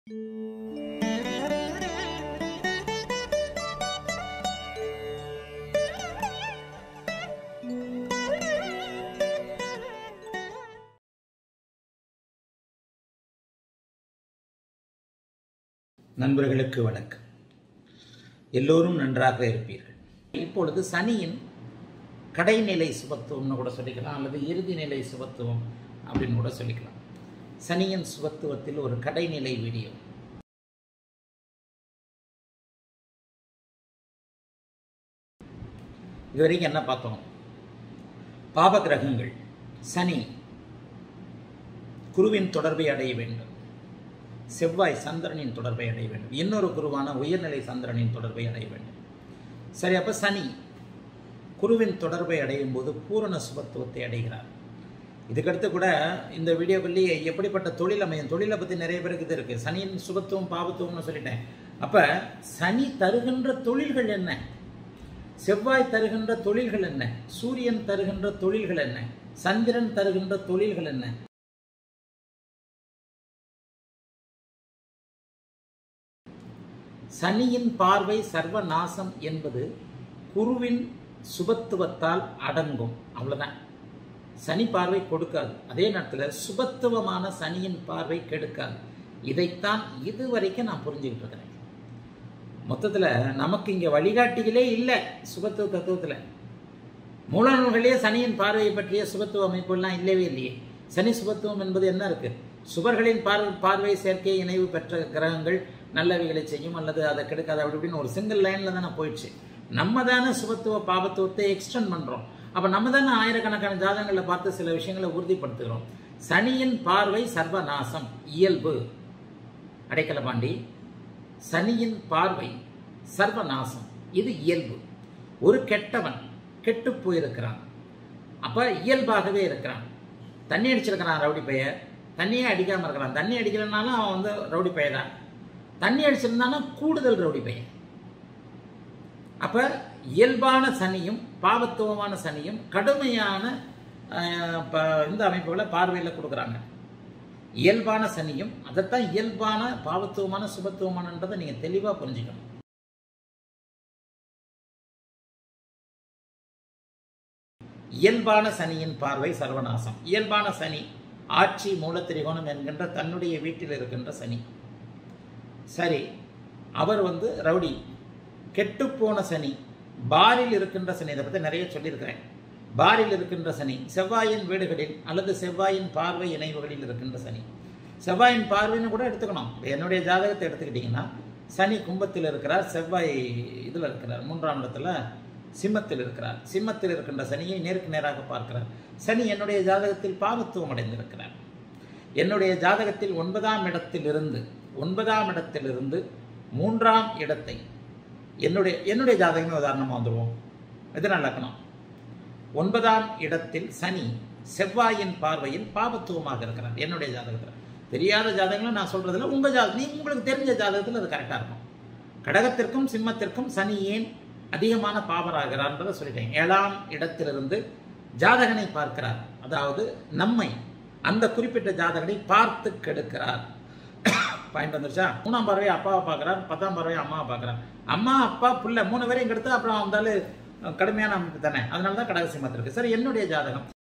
நண்பர்களுக்கு வணக்கம் எல்லோரும் நன்றாக இருப்பீர்கள் இப்பொழுது சனியின் கடைநிலை சுபத்துவம்னு கூட சொல்லிக்கலாம் அல்லது இறுதி நிலை சுபத்துவம் அப்படின்னு கூட சொல்லிக்கலாம் சனியின் சுபத்துவத்தில் ஒரு கடைநிலை வீடியோ இதுவரைக்கும் என்ன பார்த்தோம் பாப கிரகங்கள் சனி குருவின் தொடர்பை அடைய வேண்டும் செவ்வாய் சந்திரனின் தொடர்பை அடைய வேண்டும் இன்னொரு குருவான உயர்நிலை சந்திரனின் தொடர்பை அடைய வேண்டும் சரி அப்போ சனி குருவின் தொடர்பை அடையும் போது பூரண சுபத்துவத்தை அடைகிறார் இதுக்கடுத்து கூட இந்த வீடியோக்குள்ளேயே எப்படிப்பட்ட தொழில் அமையும் தொழிலை பற்றி நிறைய பேருக்கு இது இருக்குது சனியின் சுபத்துவம் பாவத்துவம்னு சொல்லிட்டேன் அப்போ சனி தருகின்ற தொழில்கள் என்ன செவ்வாய் தருகின்ற தொழில்கள் என்ன சூரியன் தருகின்ற தொழில்கள் என்ன சந்திரன் தருகின்ற தொழில்கள் என்ன சனியின் பார்வை சர்வநாசம் என்பது குருவின் சுபத்துவத்தால் அடங்கும் அவ்வளவுதான் சனி பார்வை கொடுக்காது அதே நேரத்தில் சுபத்துவமான சனியின் பார்வை கெடுக்காது இதைத்தான் இதுவரைக்கும் நான் புரிஞ்சுக்கிட்டு இருக்கிறேன் மொத்தத்தில் நமக்கு இங்கே வழிகாட்டிகளே இல்லை சுபத்துவ தத்துவத்தில் மூலநூல்களே சனியின் பார்வையை பற்றிய சுபத்துவ அமைப்புலாம் இல்லவே இல்லையே சனி சுபத்துவம் என்பது என்ன இருக்கு சுவர்களின் பார்வை பார்வை சேர்க்கை இணைவு பெற்ற கிரகங்கள் நல்லவைகளை செய்யும் அல்லது அதை கெடுக்காது அப்படி இப்படின்னு ஒரு சிங்கிள் லைனில் தானே போயிடுச்சு நம்ம தானே சுபத்துவ பாபத்துவத்தை எக்ஸ்டெண்ட் பண்ணுறோம் அப்போ நம்ம தானே ஆயிரக்கணக்கான ஜாதகங்களை பார்த்து சில விஷயங்களை உறுதிப்படுத்துகிறோம் சனியின் பார்வை சர்வநாசம் இயல்பு அடைக்கல பாண்டி சனியின் பார்வை சர்வநாசம் இது இயல்பு ஒரு கெட்டவன் கெட்டு போயிருக்கிறான் அப்போ இயல்பாகவே இருக்கிறான் தண்ணி அடிச்சிருக்கிறான் ரவுடி பையன் தண்ணியே அடிக்காமல் இருக்கிறான் தண்ணி அடிக்கலைனாலும் அவன் வந்து ரவுடி பையன் தான் தண்ணி அடிச்சிருந்தானா கூடுதல் ரவுடி பையன் அப்போ இயல்பான சனியும் பாவத்துவமான சனியும் கடுமையான இந்த அமைப்புகளை பார்வையில் கொடுக்குறாங்க இயல்பான சனியும் அதைத்தான் இயல்பான பாவத்துவமான சுபத்துவமானன்றதை நீங்கள் தெளிவாக புரிஞ்சுக்கணும் இயல்பான சனியின் பார்வை சர்வநாசம் இயல்பான சனி ஆட்சி மூலத்திரிகோணம் என்கின்ற தன்னுடைய வீட்டில் இருக்கின்ற சனி சரி அவர் வந்து ரவுடி கெட்டுப்போன சனி பாரில் இருக்கின்ற சனி இதை பற்றி நிறைய சொல்லியிருக்கிறேன் பாரில் இருக்கின்ற சனி செவ்வாயின் வீடுகளில் அல்லது செவ்வாயின் பார்வை இணைவுகளில் இருக்கின்ற சனி செவ்வாயின் பார்வைன்னு கூட எடுத்துக்கணும் என்னுடைய ஜாதகத்தை எடுத்துக்கிட்டிங்கன்னா சனி கும்பத்தில் இருக்கிறார் செவ்வாய் இதில் இருக்கிறார் மூன்றாம் இடத்துல சிம்மத்தில் இருக்கிறார் சிம்மத்தில் இருக்கின்ற சனியை நேருக்கு நேராக பார்க்கிறார் சனி என்னுடைய ஜாதகத்தில் பாவத்துவம் அடைந்திருக்கிறார் என்னுடைய ஜாதகத்தில் ஒன்பதாம் இடத்திலிருந்து ஒன்பதாம் இடத்திலிருந்து மூன்றாம் இடத்தை என்னுடைய என்னுடைய ஜாதகமே உதாரணமாக வந்துடுவோம் எதனால் லக்கணம் ஒன்பதாம் இடத்தில் சனி செவ்வாயின் பார்வையில் பாவத்துவமாக இருக்கிறார் என்னுடைய ஜாதகத்தில் தெரியாத ஜாதகங்களை நான் சொல்றதுல உங்க ஜாதகம் நீ உங்களுக்கு தெரிஞ்ச ஜாதகத்தில் அது கரெக்டாக இருக்கும் கடகத்திற்கும் சிம்மத்திற்கும் சனி ஏன் அதிகமான பாவராகிறார்ன்றதை சொல்லிட்டேன் ஏழாம் இடத்திலிருந்து ஜாதகனை பார்க்கிறார் அதாவது நம்மை அந்த குறிப்பிட்ட ஜாதகனை பார்த்து கெடுக்கிறார் பாயிண்ட் வந்துருச்சா மூணாம் பார்வையை அப்பாவை பார்க்குறார் பத்தாம் பார்வையை அம்மாவை பார்க்குறார் அம்மா அப்பா புள்ள மூணு பேரையும் கெடுத்து அப்புறம் வந்தாலும் கடுமையான அமைப்பு தானே அதனால தான் கடக சிம்மத்திற்கு சரி என்னுடைய ஜாதகம்